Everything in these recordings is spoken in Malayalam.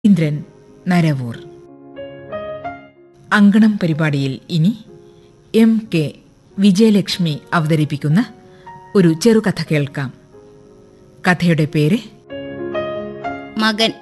ഇന്ദ്രൻ നരവൂർ അങ്കണം പരിപാടിയിൽ ഇനി എം കെ വിജയലക്ഷ്മി അവതരിപ്പിക്കുന്ന ഒരു ചെറുകഥ കേൾക്കാം കഥയുടെ പേര് മകൻ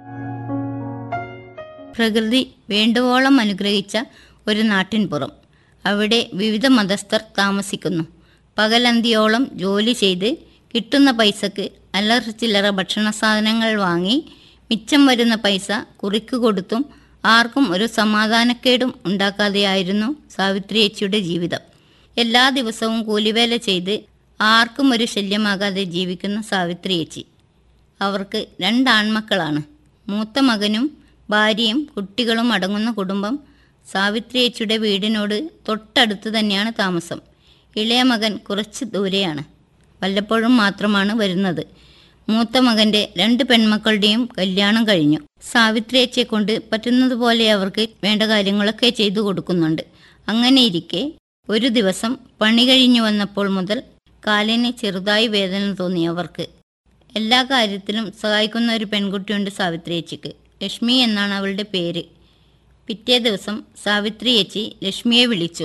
പ്രകൃതി വേണ്ടുവോളം അനുഗ്രഹിച്ച ഒരു നാട്ടിൻപുറം അവിടെ വിവിധ മതസ്ഥർ താമസിക്കുന്നു പകലന്തിയോളം ജോലി ചെയ്ത് കിട്ടുന്ന പൈസക്ക് അല്ലറ ചില്ലറ ഭക്ഷണ സാധനങ്ങൾ വാങ്ങി മിച്ചം വരുന്ന പൈസ കുറിക്ക് കൊടുത്തും ആർക്കും ഒരു സമാധാനക്കേടും ഉണ്ടാക്കാതെയായിരുന്നു സാവിത്രി ചേച്ചിയുടെ ജീവിതം എല്ലാ ദിവസവും കൂലിവേല ചെയ്ത് ആർക്കും ഒരു ശല്യമാകാതെ ജീവിക്കുന്ന സാവിത്രി ചേച്ചി അവർക്ക് രണ്ട് ആൺമക്കളാണ് മൂത്ത മകനും ഭാര്യയും കുട്ടികളും അടങ്ങുന്ന കുടുംബം സാവിത്രി ചേച്ചിയുടെ വീടിനോട് തൊട്ടടുത്ത് തന്നെയാണ് താമസം ഇളയ മകൻ കുറച്ച് ദൂരെയാണ് വല്ലപ്പോഴും മാത്രമാണ് വരുന്നത് മൂത്ത മകൻ്റെ രണ്ട് പെൺമക്കളുടെയും കല്യാണം കഴിഞ്ഞു സാവിത്രി ചേച്ചിയെ കൊണ്ട് പറ്റുന്നതുപോലെ അവർക്ക് വേണ്ട കാര്യങ്ങളൊക്കെ ചെയ്തു കൊടുക്കുന്നുണ്ട് അങ്ങനെ ഇരിക്കെ ഒരു ദിവസം പണി കഴിഞ്ഞു വന്നപ്പോൾ മുതൽ കാലിന് ചെറുതായി വേദന തോന്നി അവർക്ക് എല്ലാ കാര്യത്തിലും സഹായിക്കുന്ന ഒരു പെൺകുട്ടിയുണ്ട് സാവിത്രി ചേച്ചിക്ക് ലക്ഷ്മി എന്നാണ് അവളുടെ പേര് പിറ്റേ ദിവസം സാവിത്രി ചേച്ചി ലക്ഷ്മിയെ വിളിച്ചു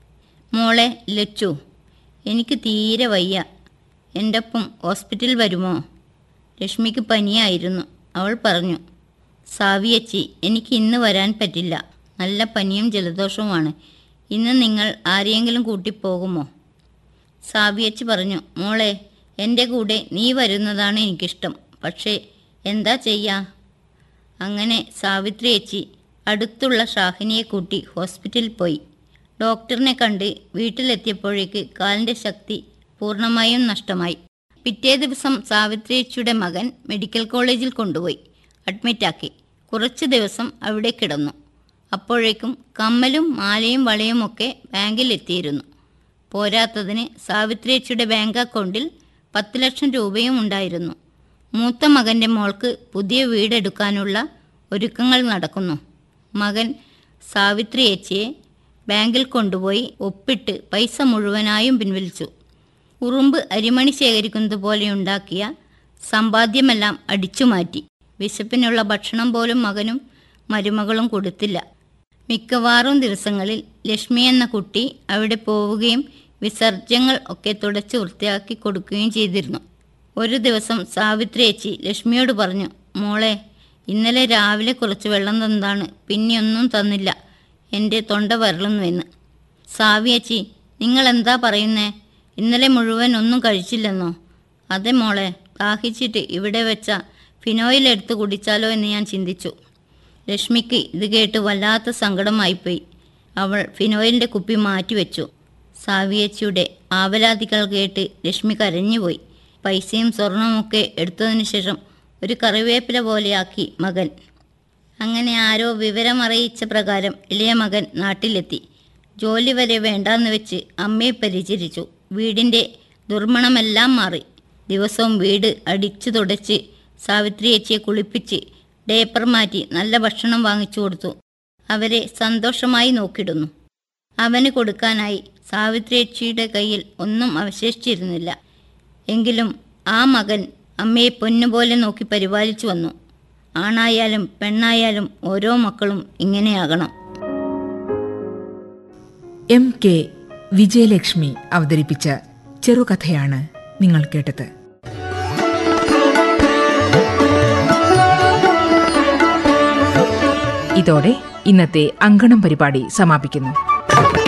മോളെ ലച്ചു എനിക്ക് തീരെ വയ്യ എൻ്റെ ഒപ്പം ഹോസ്പിറ്റലിൽ വരുമോ ലക്ഷ്മിക്ക് പനിയായിരുന്നു അവൾ പറഞ്ഞു സാവിയച്ചി എനിക്ക് ഇന്ന് വരാൻ പറ്റില്ല നല്ല പനിയും ജലദോഷവുമാണ് ഇന്ന് നിങ്ങൾ ആരെയെങ്കിലും കൂട്ടിപ്പോകുമോ സാവിയച്ചി പറഞ്ഞു മോളെ എൻ്റെ കൂടെ നീ വരുന്നതാണ് എനിക്കിഷ്ടം പക്ഷേ എന്താ ചെയ്യാ അങ്ങനെ സാവിത്രി ചേച്ചി അടുത്തുള്ള ഷാഹിനിയെ കൂട്ടി ഹോസ്പിറ്റലിൽ പോയി ഡോക്ടറിനെ കണ്ട് വീട്ടിലെത്തിയപ്പോഴേക്ക് കാലിൻ്റെ ശക്തി പൂർണ്ണമായും നഷ്ടമായി പിറ്റേ ദിവസം സാവിത്രി ചേച്ചിയുടെ മകൻ മെഡിക്കൽ കോളേജിൽ കൊണ്ടുപോയി അഡ്മിറ്റാക്കി കുറച്ച് ദിവസം അവിടെ കിടന്നു അപ്പോഴേക്കും കമ്മലും മാലയും വളയും ഒക്കെ ബാങ്കിൽ എത്തിയിരുന്നു പോരാത്തതിന് സാവിത്രിയച്ചിയുടെ ബാങ്ക് അക്കൗണ്ടിൽ പത്ത് ലക്ഷം രൂപയും ഉണ്ടായിരുന്നു മൂത്ത മകൻ്റെ മോൾക്ക് പുതിയ വീടെടുക്കാനുള്ള ഒരുക്കങ്ങൾ നടക്കുന്നു മകൻ സാവിത്രി ചേച്ചിയെ ബാങ്കിൽ കൊണ്ടുപോയി ഒപ്പിട്ട് പൈസ മുഴുവനായും പിൻവലിച്ചു ഉറുമ്പ് അരിമണി ശേഖരിക്കുന്നത് പോലെ ഉണ്ടാക്കിയ സമ്പാദ്യമെല്ലാം അടിച്ചുമാറ്റി വിശപ്പിനുള്ള ഭക്ഷണം പോലും മകനും മരുമകളും കൊടുത്തില്ല മിക്കവാറും ദിവസങ്ങളിൽ ലക്ഷ്മി എന്ന കുട്ടി അവിടെ പോവുകയും വിസർജ്യങ്ങൾ ഒക്കെ തുടച്ച് വൃത്തിയാക്കി കൊടുക്കുകയും ചെയ്തിരുന്നു ഒരു ദിവസം സാവിത്രി ചേച്ചി ലക്ഷ്മിയോട് പറഞ്ഞു മോളെ ഇന്നലെ രാവിലെ കുറച്ച് വെള്ളം തന്നതാണ് പിന്നെ ഒന്നും തന്നില്ല എൻ്റെ തൊണ്ട വരളുന്നുവെന്ന് സാവിയേച്ചി നിങ്ങൾ എന്താ പറയുന്നേ ഇന്നലെ മുഴുവൻ ഒന്നും കഴിച്ചില്ലെന്നോ അതെ മോളെ ദാഹിച്ചിട്ട് ഇവിടെ വെച്ച ഫിനോയിൽ എടുത്ത് കുടിച്ചാലോ എന്ന് ഞാൻ ചിന്തിച്ചു ലക്ഷ്മിക്ക് ഇത് കേട്ട് വല്ലാത്ത സങ്കടമായിപ്പോയി അവൾ ഫിനോയിലിൻ്റെ കുപ്പി മാറ്റിവെച്ചു സാവിയച്ചിയുടെ ആവലാതികൾ കേട്ട് ലക്ഷ്മി കരഞ്ഞുപോയി പൈസയും സ്വർണവുമൊക്കെ എടുത്തതിന് ശേഷം ഒരു കറിവേപ്പില പോലെയാക്കി മകൻ അങ്ങനെ ആരോ വിവരമറിയിച്ച പ്രകാരം ഇളയ മകൻ നാട്ടിലെത്തി ജോലി വരെ വേണ്ടാന്ന് വെച്ച് അമ്മയെ പരിചരിച്ചു വീടിൻ്റെ ദുർമണമെല്ലാം മാറി ദിവസവും വീട് അടിച്ചു തുടച്ച് സാവിത്രി ചേച്ചിയെ കുളിപ്പിച്ച് ഡേപ്പർ മാറ്റി നല്ല ഭക്ഷണം വാങ്ങിച്ചു കൊടുത്തു അവരെ സന്തോഷമായി നോക്കിടുന്നു അവന് കൊടുക്കാനായി സാവിത്രി ചേച്ചിയുടെ കയ്യിൽ ഒന്നും അവശേഷിച്ചിരുന്നില്ല എങ്കിലും ആ മകൻ അമ്മയെ പൊന്നുപോലെ നോക്കി പരിപാലിച്ചു വന്നു ആണായാലും പെണ്ണായാലും ഓരോ മക്കളും ഇങ്ങനെയാകണം എം കെ വിജയലക്ഷ്മി അവതരിപ്പിച്ച ചെറുകഥയാണ് നിങ്ങൾ കേട്ടത് ഇതോടെ ഇന്നത്തെ അങ്കണം പരിപാടി സമാപിക്കുന്നു